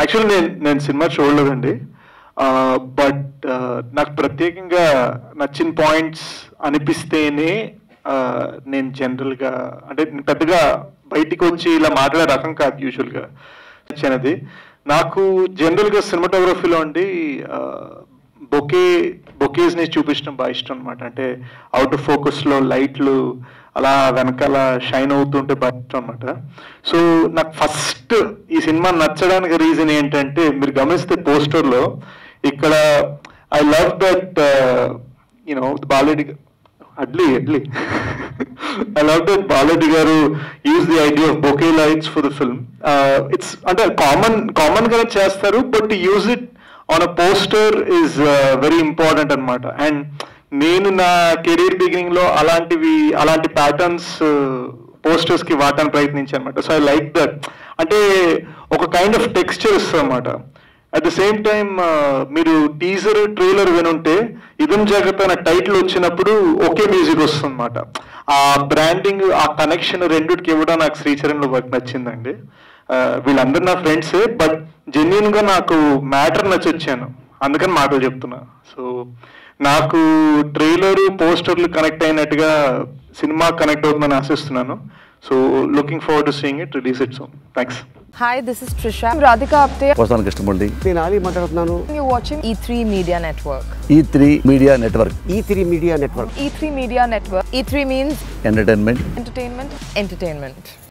Actually నేను నేను cinema చూడలేదండి బట్ నాకు ప్రత్యేకంగా నచ్చిన పాయింట్స్ అనిపిస్తేనే ఆ, నేను జనరల్గా అంటే నేను పెద్దగా బయటికి వచ్చి ఇలా మాట్లాడే రకం కాదు యూజువల్గా నచ్చినది నాకు జనరల్గా సినిమాటోగ్రఫీలో అండి బొకే బొకేస్ని చూపించడం బాగా ఇష్టం అనమాట అంటే అవుట్ ఆఫ్ ఫోకస్లో లైట్లు అలా వెనకాల షైన్ అవుతుంటే బాగా ఇష్టం అనమాట సో నాకు ఫస్ట్ ఈ సినిమా నచ్చడానికి రీజన్ ఏంటంటే మీరు గమనిస్తే పోస్టర్లో ఇక్కడ ఐ లవ్ దట్ యూనో బాలెడ్డి అడ్లీ అడ్లీ ఐ లవ్ దట్ బాలాజీ గారు use the idea of bokeh lights for the film it's అంటే కామన్ కామన్ గానే చేస్తారు but use it on a poster is very important అనమాట అండ్ నేను నా కెరీర్ బిగినింగ్ లో అలాంటివి అలాంటి ప్యాటర్న్స్ పోస్టర్స్ కి వాడటానికి ప్రయత్నించాను అనమాట సో ఐ లైక్ దట్ అంటే ఒక కైండ్ ఆఫ్ టెక్స్చర్ ఇస్తుంది అనమాట అట్ ద సేమ్ టైం మీరు టీజర్ ట్రైలర్ వినుంటే ఇదం జగత్ అనే టైటిల్ వచ్చినప్పుడు ఒకే మ్యూజిక్ వస్తుంది అనమాట ఆ బ్రాండింగ్ ఆ కనెక్షన్ రెండుకి ఇవ్వడం నాకు శ్రీచరణ్లో వర్క్ నచ్చిందండి ఆ, వీళ్ళందరూ నా ఫ్రెండ్సే బట్ జెన్యున్ గా నాకు మ్యాటర్ నచ్చి వచ్చాను అందుకని మాటలు చెప్తున్నా సో నాకు ట్రైలర్ పోస్టర్లు కనెక్ట్ అయినట్టుగా సినిమా కనెక్ట్ అవుతుందని ఆశిస్తున్నాను so looking forward to seeing it release it so thanks Hi, this is Trisha. I'm Radhika Apte. వస్తాను కృష్ణమూర్తి నేను ఆలీ మాట్లాడుతున్నాను You're watching E3 Media Network. E three media network E three media network E3 Media Network. E3 means entertainment entertainment, entertainment.